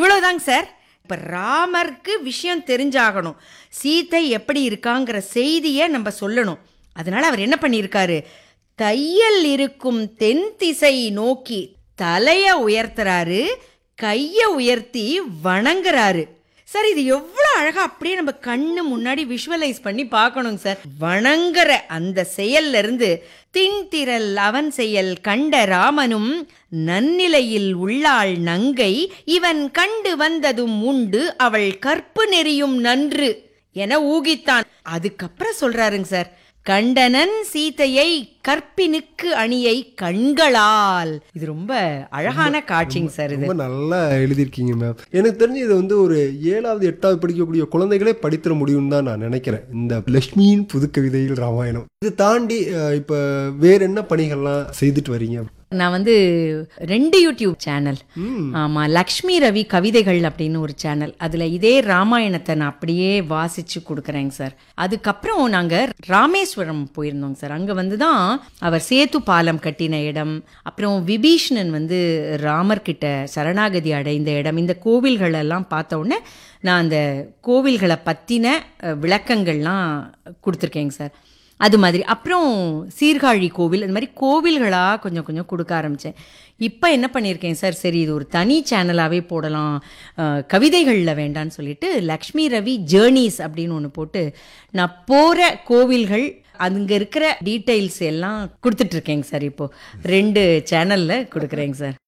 இவ்வளவுதாங்க sir இப்ப ராமருக்கு விஷயம் தெரிஞ்சாகணும் சீதை எப்படி இருக்காங்கிற செய்தியை நம்ம சொல்லணும் அதனால அவர் என்ன பண்ணியிருக்காரு தையல் இருக்கும் தென் திசை நோக்கி தலைய உயர்த்துறாரு கைய உயர்த்தி வணங்குறாரு சார் இது எவ்வளோ அழகா அப்படியே நம்ம கண்ணு முன்னாடி விஷுவலைஸ் பண்ணி பார்க்கணுங்க சார் வணங்குற அந்த செயல்ல இருந்து தின்திரல் அவன் செயல் கண்ட ராமனும் நன்னிலையில் உள்ளாள் நங்கை இவன் கண்டு வந்ததும் உண்டு அவள் கற்பு நெறியும் நன்று என ஊகித்தான் அதுக்கப்புறம் சொல்றாருங்க சார் கண்டனன் சீதையை கற்பினுக்கு அணியை கண்களால் இது ரொம்ப அழகான காட்சிங்க சார் இது ரொம்ப நல்லா எழுதியிருக்கீங்க மேம் எனக்கு தெரிஞ்சு இது வந்து ஒரு ஏழாவது எட்டாவது படிக்கக்கூடிய குழந்தைகளே படித்திட முடியும்னு தான் நான் நினைக்கிறேன் இந்த லக்ஷ்மியின் புது கவிதையில் ராமாயணம் இது தாண்டி அஹ், இப்ப வேற என்ன பணிகள்லாம் செய்துட்டு வரீங்க நான் வந்து ரெண்டு யூடியூப் சேனல் ஆமா லக்ஷ்மி ரவி கவிதைகள் அப்படின்னு ஒரு சேனல் அதுல இதே ராமாயணத்தை நான் அப்படியே வாசிச்சு கொடுக்குறேங்க சார் அதுக்கப்புறம் நாங்க ராமேஸ்வரம் போயிருந்தோங்க சார் அங்க வந்து தான் அவர் சேத்து பாலம் கட்டின இடம் அப்புறம் விபீஷ்ணன் வந்து ராமர் கிட்ட சரணாகதி அடைந்த இடம் இந்த கோவில்கள் எல்லாம் பார்த்த உடனே நான் அந்த கோவில்களை பத்தின அஹ், விளக்கங்கள்லாம் கொடுத்துருக்கேங்க சார் அது மாதிரி அப்புறம் சீர்காழி கோவில் அந்த மாதிரி கோவில்களாக கொஞ்சம் கொஞ்சம் கொடுக்க ஆரம்பித்தேன் இப்போ என்ன பண்ணியிருக்கேன் சார் சரி இது ஒரு தனி சேனலாகவே போடலாம் கவிதைகளில் வேண்டான்னு சொல்லிட்டு லக்ஷ்மி ரவி ஜேர்னிஸ் அப்படின்னு ஒன்று போட்டு நான் போகிற கோவில்கள் அங்கே இருக்கிற டீட்டெயில்ஸ் எல்லாம் கொடுத்துட்ருக்கேங்க சார் இப்போது ரெண்டு சேனலில் கொடுக்குறேங்க சார்